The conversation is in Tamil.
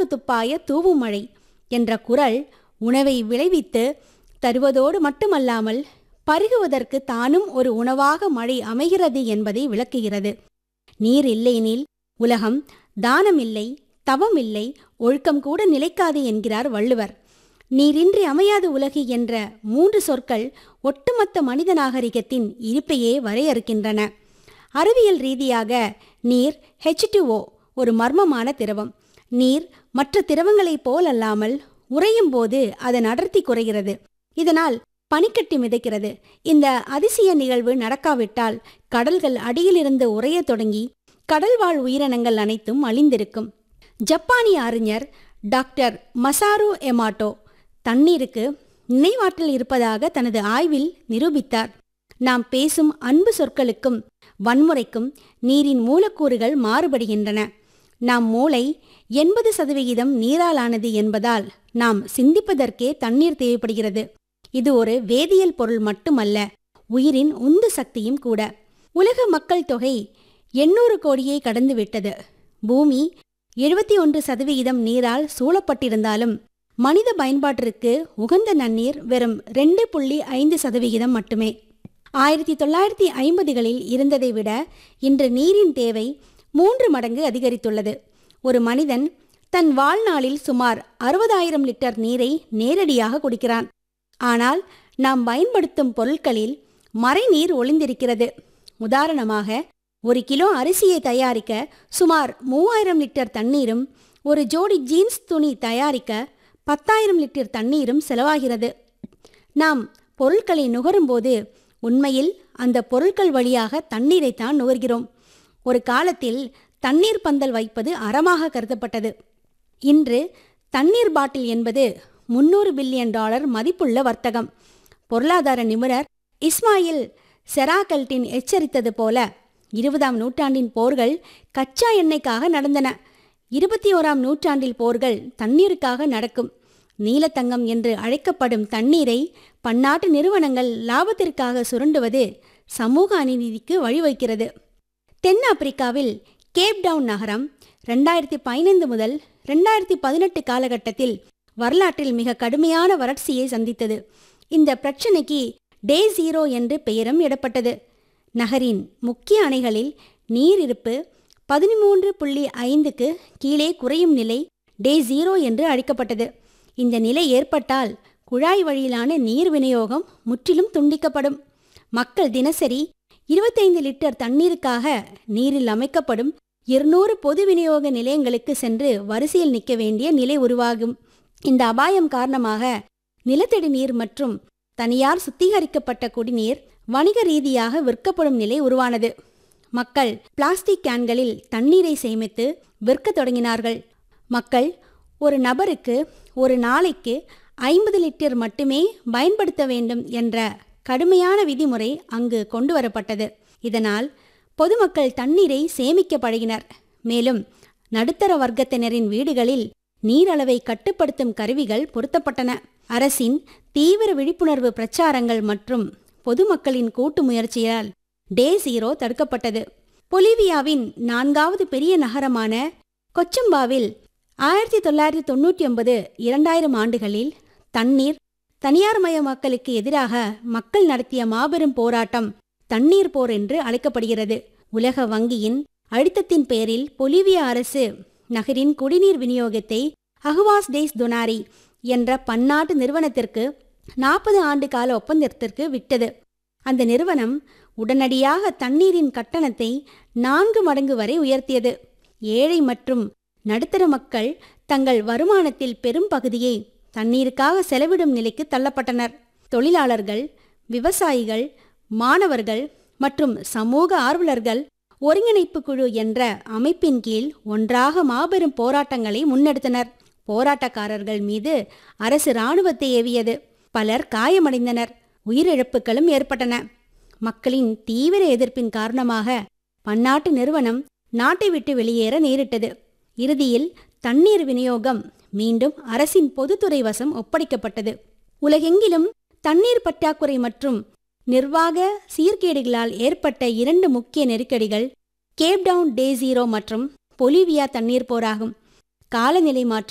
துப்பாக்கு துப்பாய தூவும் மழை என்ற குரல் உணவை விளைவித்து தருவதோடு மட்டுமல்லாமல் பருகுவதற்கு தானும் ஒரு உணவாக மழை அமைகிறது என்பதை விளக்குகிறது நீர் இல்லையெனில் உலகம் தானம் இல்லை தவம் இல்லை ஒழுக்கம் கூட நிலைக்காது என்கிறார் வள்ளுவர் நீரின்றி அமையாது உலகு என்ற மூன்று சொற்கள் ஒட்டுமொத்த மனித நாகரிகத்தின் இருப்பையே வரையறுக்கின்றன அறிவியல் ரீதியாக நீர் H2O ஒரு மர்மமான திரவம் நீர் மற்ற திரவங்களைப் போலல்லாமல் உறையும் போது அதன் அடர்த்தி குறைகிறது இதனால் பனிக்கட்டி மிதக்கிறது இந்த அதிசய நிகழ்வு நடக்காவிட்டால் கடல்கள் அடியிலிருந்து உறையத் தொடங்கி கடல்வாழ் உயிரினங்கள் அனைத்தும் அழிந்திருக்கும் ஜப்பானிய அறிஞர் டாக்டர் மசாரு எமாட்டோ தண்ணீருக்கு நினைவாற்றல் இருப்பதாக தனது ஆய்வில் நிரூபித்தார் நாம் பேசும் அன்பு சொற்களுக்கும் வன்முறைக்கும் நீரின் மூலக்கூறுகள் மாறுபடுகின்றன நாம் மூளை எண்பது சதவிகிதம் நீராலானது என்பதால் நாம் சிந்திப்பதற்கே தண்ணீர் தேவைப்படுகிறது இது ஒரு வேதியியல் பொருள் மட்டுமல்ல உயிரின் உந்து சக்தியும் கூட உலக மக்கள் தொகை எண்ணூறு கோடியை கடந்துவிட்டது பூமி எழுபத்தி ஒன்று சதவிகிதம் நீரால் சூழப்பட்டிருந்தாலும் மனித பயன்பாட்டிற்கு உகந்த நன்னீர் வெறும் ரெண்டு புள்ளி ஐந்து சதவிகிதம் மட்டுமே ஆயிரத்தி தொள்ளாயிரத்தி ஐம்பதுகளில் இருந்ததை விட இன்று நீரின் தேவை மூன்று மடங்கு அதிகரித்துள்ளது ஒரு மனிதன் தன் வாழ்நாளில் சுமார் அறுபதாயிரம் லிட்டர் நீரை நேரடியாக குடிக்கிறான் ஆனால் நாம் பயன்படுத்தும் பொருட்களில் மறைநீர் ஒளிந்திருக்கிறது உதாரணமாக ஒரு கிலோ அரிசியை தயாரிக்க சுமார் மூவாயிரம் லிட்டர் தண்ணீரும் ஒரு ஜோடி ஜீன்ஸ் துணி தயாரிக்க பத்தாயிரம் லிட்டர் தண்ணீரும் செலவாகிறது நாம் பொருட்களை நுகரும்போது உண்மையில் அந்த பொருட்கள் வழியாக தண்ணீரைத்தான் நுகர்கிறோம் ஒரு காலத்தில் தண்ணீர் பந்தல் வைப்பது அறமாக கருதப்பட்டது இன்று தண்ணீர் பாட்டில் என்பது முன்னூறு பில்லியன் டாலர் மதிப்புள்ள வர்த்தகம் பொருளாதார நிபுணர் இஸ்மாயில் செராகல்டின் எச்சரித்தது போல இருபதாம் நூற்றாண்டின் போர்கள் கச்சா எண்ணெய்க்காக நடந்தன இருபத்தி ஓராம் நூற்றாண்டில் போர்கள் தண்ணீருக்காக நடக்கும் நீலத்தங்கம் என்று அழைக்கப்படும் தண்ணீரை பன்னாட்டு நிறுவனங்கள் லாபத்திற்காக சுரண்டுவது சமூக அநீதிக்கு வழிவகுக்கிறது தென்னாப்பிரிக்காவில் கேப் டவுன் நகரம் ரெண்டாயிரத்தி பதினைந்து முதல் ரெண்டாயிரத்தி பதினெட்டு காலகட்டத்தில் வரலாற்றில் மிக கடுமையான வறட்சியை சந்தித்தது இந்த பிரச்சினைக்கு டே ஜீரோ என்று பெயரும் இடப்பட்டது நகரின் முக்கிய அணைகளில் நீர் இருப்பு பதிமூன்று புள்ளி ஐந்துக்கு கீழே குறையும் நிலை டே ஜீரோ என்று அழைக்கப்பட்டது இந்த நிலை ஏற்பட்டால் குழாய் வழியிலான நீர் விநியோகம் முற்றிலும் துண்டிக்கப்படும் மக்கள் தினசரி இருபத்தைந்து லிட்டர் தண்ணீருக்காக நீரில் அமைக்கப்படும் இருநூறு பொது விநியோக நிலையங்களுக்கு சென்று வரிசையில் நிற்க வேண்டிய நிலை உருவாகும் இந்த அபாயம் காரணமாக நிலத்தடி நீர் மற்றும் தனியார் சுத்திகரிக்கப்பட்ட குடிநீர் வணிக ரீதியாக விற்கப்படும் நிலை உருவானது மக்கள் பிளாஸ்டிக் கேன்களில் தண்ணீரை சேமித்து விற்கத் தொடங்கினார்கள் மக்கள் ஒரு நபருக்கு ஒரு நாளைக்கு ஐம்பது லிட்டர் மட்டுமே பயன்படுத்த வேண்டும் என்ற கடுமையான விதிமுறை அங்கு கொண்டு வரப்பட்டது இதனால் பொதுமக்கள் தண்ணீரை சேமிக்க பழகினர் மேலும் நடுத்தர வர்க்கத்தினரின் வீடுகளில் நீரளவை கட்டுப்படுத்தும் கருவிகள் பொருத்தப்பட்டன அரசின் தீவிர விழிப்புணர்வு பிரச்சாரங்கள் மற்றும் பொதுமக்களின் கூட்டு முயற்சியால் டே ஜீரோ தடுக்கப்பட்டது பொலிவியாவின் நான்காவது பெரிய நகரமான கொச்சம்பாவில் ஆயிரத்தி தொள்ளாயிரத்தி தொண்ணூற்றி ஒன்பது இரண்டாயிரம் ஆண்டுகளில் தண்ணீர் தனியார்மயமாக்கலுக்கு எதிராக மக்கள் நடத்திய மாபெரும் போராட்டம் தண்ணீர் போர் என்று அழைக்கப்படுகிறது உலக வங்கியின் அழுத்தத்தின் பேரில் பொலிவியா அரசு நகரின் குடிநீர் விநியோகத்தை அகுவாஸ் டேஸ் துனாரி என்ற பன்னாட்டு நிறுவனத்திற்கு நாற்பது ஆண்டு கால ஒப்பந்தத்திற்கு விட்டது அந்த நிறுவனம் உடனடியாக தண்ணீரின் கட்டணத்தை நான்கு மடங்கு வரை உயர்த்தியது ஏழை மற்றும் நடுத்தர மக்கள் தங்கள் வருமானத்தில் பெரும் பகுதியை தண்ணீருக்காக செலவிடும் நிலைக்கு தள்ளப்பட்டனர் தொழிலாளர்கள் விவசாயிகள் மாணவர்கள் மற்றும் சமூக ஆர்வலர்கள் ஒருங்கிணைப்பு குழு என்ற அமைப்பின் கீழ் ஒன்றாக மாபெரும் போராட்டங்களை முன்னெடுத்தனர் போராட்டக்காரர்கள் மீது அரசு இராணுவத்தை ஏவியது பலர் காயமடைந்தனர் உயிரிழப்புகளும் ஏற்பட்டன மக்களின் தீவிர எதிர்ப்பின் காரணமாக பன்னாட்டு நிறுவனம் நாட்டை விட்டு வெளியேற நேரிட்டது இறுதியில் தண்ணீர் விநியோகம் மீண்டும் அரசின் பொதுத்துறை வசம் ஒப்படைக்கப்பட்டது உலகெங்கிலும் தண்ணீர் பற்றாக்குறை மற்றும் நிர்வாக சீர்கேடுகளால் ஏற்பட்ட இரண்டு முக்கிய நெருக்கடிகள் கேப் டவுன் டே ஜீரோ மற்றும் பொலிவியா தண்ணீர் போராகும் காலநிலை மாற்றம்